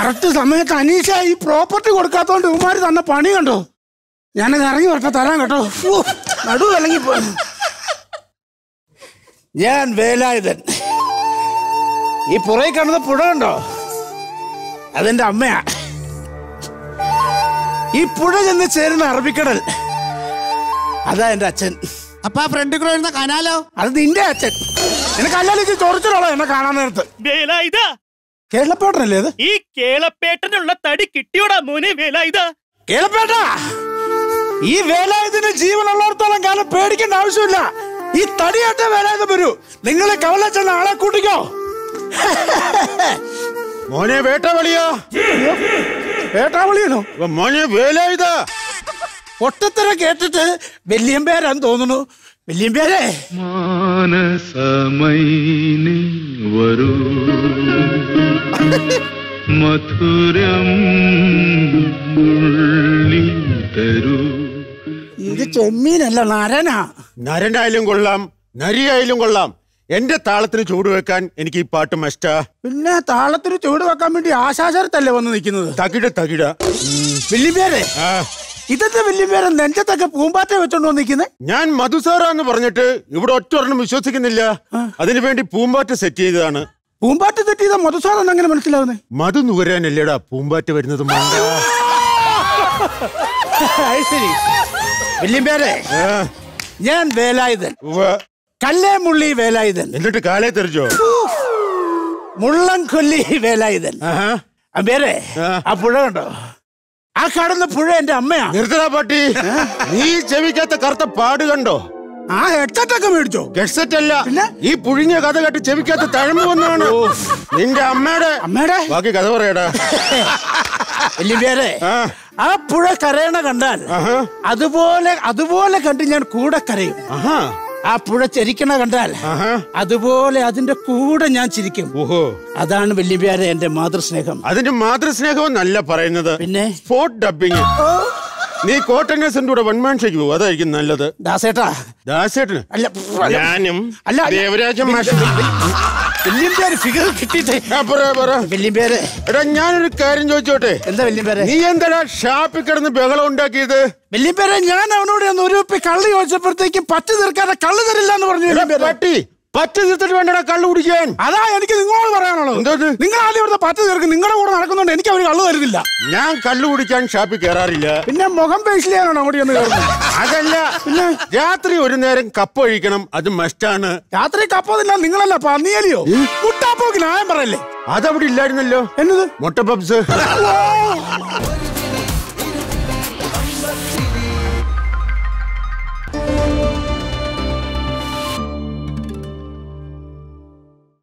Correct സമയത്ത് അനീഷ ഈ property കൊടുക്കാത്തോണ്ട് ഇവന്മാര് തന്ന പണി കണ്ടോ ഞാനത് ഇറങ്ങി വരട്ടെ തരാൻ കേട്ടോ ഫു, നടു അല്ലെങ്കിൽ ഞാൻ വേലായുധൻ ഈ പുറകെ കാണുന്ന പുഴ കണ്ടോ അതെന്റെ അമ്മയാ ഈ പുഴ ചെന്ന് ചേരുന്ന അറബിക്കടൽ അതാ എന്റെ അച്ഛൻ അപ്പൊ ആ ഫ്രണ്ടിൽ കൂടെ വരുന്ന കനാലോ അത് നിന്റെ അച്ഛൻ എന്നെ കല്ലാലേക്ക് ചൊറിച്ചിട്ടുള്ള എന്നെ കാണാൻ നേരത്ത് വേല ഇതാ കേരളപ്പേട്ടനല്ലേ അത് ഈ കേളപ്പേട്ടനുള്ള തടി കിട്ടിയോടാ മോനെ വേല ഇതാ കേളപ്പേട്ട ഈ വേലായുധന് ജീവനുള്ളിടത്തോളം കാലം പേടിക്കേണ്ട ആവശ്യമില്ല ഈ തടിയാട്ട വേലായുധം വരൂ നിങ്ങളെ കവലച്ചെന്ന ആളെ കൂട്ടിക്കോ മോനെ വേട്ടവളിയാ വേട്ടാവളിയനോ മോനെ വേലായുധ ഒട്ടത്തര കേട്ടിട്ട് വല്യമ്പേരാന്ന് തോന്നുന്നു വല്യമ്പേരെ മാനസമൈനി വരൂ മധുരം ഉള്ളി തരൂ ഇത് ചെമ്മീനല്ല നരനാ നരനായാലും കൊള്ളാം നരിയായാലും കൊള്ളാം എന്റെ താളത്തിന് ചൂട് വെക്കാൻ എനിക്ക് ഈ പാട്ട് മസ്റ്റാ പിന്നെ താളത്തിന് ചൂട് വെക്കാൻ വേണ്ടി ആശാചരത്തല്ലേ വന്ന് നിൽക്കുന്നത് തകിട തകിട വല്യമ്പേരെ ആ, ഇതത്തെ വല്യമ്പേരെ നെഞ്ചത്തൊക്കെ പൂമ്പാറ്റ വെച്ചോണ്ട് വന്നിരിക്കുന്നത് ഞാൻ മധുസാറാന്ന് പറഞ്ഞിട്ട് ഇവിടെ ഒറ്റ ഒരെണ്ണം വിശ്വസിക്കുന്നില്ല അതിനുവേണ്ടി പൂമ്പാറ്റ സെറ്റ് ചെയ്തതാണ് പൂമ്പാറ്റ തെറ്റിയതാ മധുസാറെന്ന് അങ്ങനെ മനസ്സിലാവുന്നേ മധു നുകരാനല്ലേടാ പൂമ്പാറ്റ വരുന്നത് മണ്ട. അത് ശരി വല്യമ്പേരെ ആ, ഞാൻ വേലായുധൻ ഉവ്വ്. കല്ലേ മുള്ളി വേലായുധൻ എന്നിട്ട് കാലേ തെറിച്ചോ മുള്ളം കൊല്ലി വേലായുധൻ ആഹാ. അമ്പേരെ ആ. ആ പുഴ കണ്ടോ ആ കാണുന്ന പുഴ എന്റെ അമ്മയാ നിർത്തടാ പാട്ടി നീ ചെവിക്കാത്ത കറുത്ത പാട് കണ്ടോ ആ ഹെഡ്സെറ്റ് ഒക്കെ മേടിച്ചോ ഗഡ്സെറ്റ് അല്ല പിന്നെ? ഈ പുഴുങ്ങിയ കഥ കേട്ട് ചെവിക്കാത്ത തഴമ്പ് വന്നാണ് നിന്റെ അമ്മയുടെ അമ്മയുടെ ബാക്കി കഥ പറയടാ വല്യമ്പേരെ ആ, ആ പുഴ കരയണ കണ്ടാൽ ആഹാ. അതുപോലെ അതുപോലെ കണ്ട് ഞാൻ കൂടെ കരയും ആഹാ, ആ പുഴ ചരിക്കണ കണ്ടാൽ ആഹാ. അതുപോലെ അതിന്റെ കൂടെ ഞാൻ ചിരിക്കും ഓഹോ അതാണ് വല്യമ്പേരെ എന്റെ മാതൃസ്നേഹം അതിന്റെ മാതൃസ്നേഹവും നല്ല പറയുന്നത് പിന്നെ സ്പോട്ട് ഡബിങ് നീ കോട്ടനേഴ്സിന്റെ കൂടെ വൺമാൻ ഷേക്ക് പോകും അതായിരിക്കും നല്ലത് ദാസേട്ടാ ദാസേട്ടന് അല്ല അല്ല, ഞാനും അല്ല, അല്ല. ദേവരാജൻ മാഷ് വല്യമ്പേര് ഫിഗർ കിട്ടിയിട്ട് ആ, പറ, പറ. വല്യമ്പേര് എടാ ഞാനൊരു കാര്യം ചോദിച്ചോട്ടെ എന്താ വല്യമ്പേരെ നീ എന്താടാ ഷാപ്പിൽ കിടന്ന് ബഹളം ഉണ്ടാക്കിയത് വല്യപ്പേരെ ഞാൻ അവനോട് ഒന്ന് ഒരു ഉപ്പി കള്ളി ചോദിച്ചപ്പോഴത്തേക്ക് പറ്റി തീർക്കാതെ കള്ള് തരില്ല എന്ന് പറഞ്ഞു എടാ, വല്യപ്പേരെ. പട്ടി പച്ച തീർത്തിട്ട് വേണ്ടടാ കള്ളു കുടിക്കാൻ അതാ എനിക്ക് നിങ്ങളോട് പറയാനുള്ളത് എന്തത്? നിങ്ങൾ ആദ്യം ഇവിടുത്തെ പറ്റി തീർക്കും നിങ്ങളുടെ കൂടെ നടക്കുന്നുണ്ട് എനിക്ക് അവർ കള്ളു തരുന്നില്ല ഞാൻ കള്ളു കുടിക്കാൻ ഷാപ്പിൽ കയറാറില്ല പിന്നെ മുഖം പേശിലാണോ അങ്ങോട്ട് ചെന്ന് കയറുന്നത് അതല്ല പിന്നെ രാത്രി ഒരു നേരം കപ്പ് കഴിക്കണം അത് മസ്റ്റാണ് രാത്രി കപ്പതില്ല നിങ്ങളല്ല പന്നിയലിയോ മുട്ടാപ്പോക്ക് ന്യായം പറയല്ലേ അതവിടെ ഇല്ലായിരുന്നല്ലോ എന്നത് മുട്ട പപ്സ്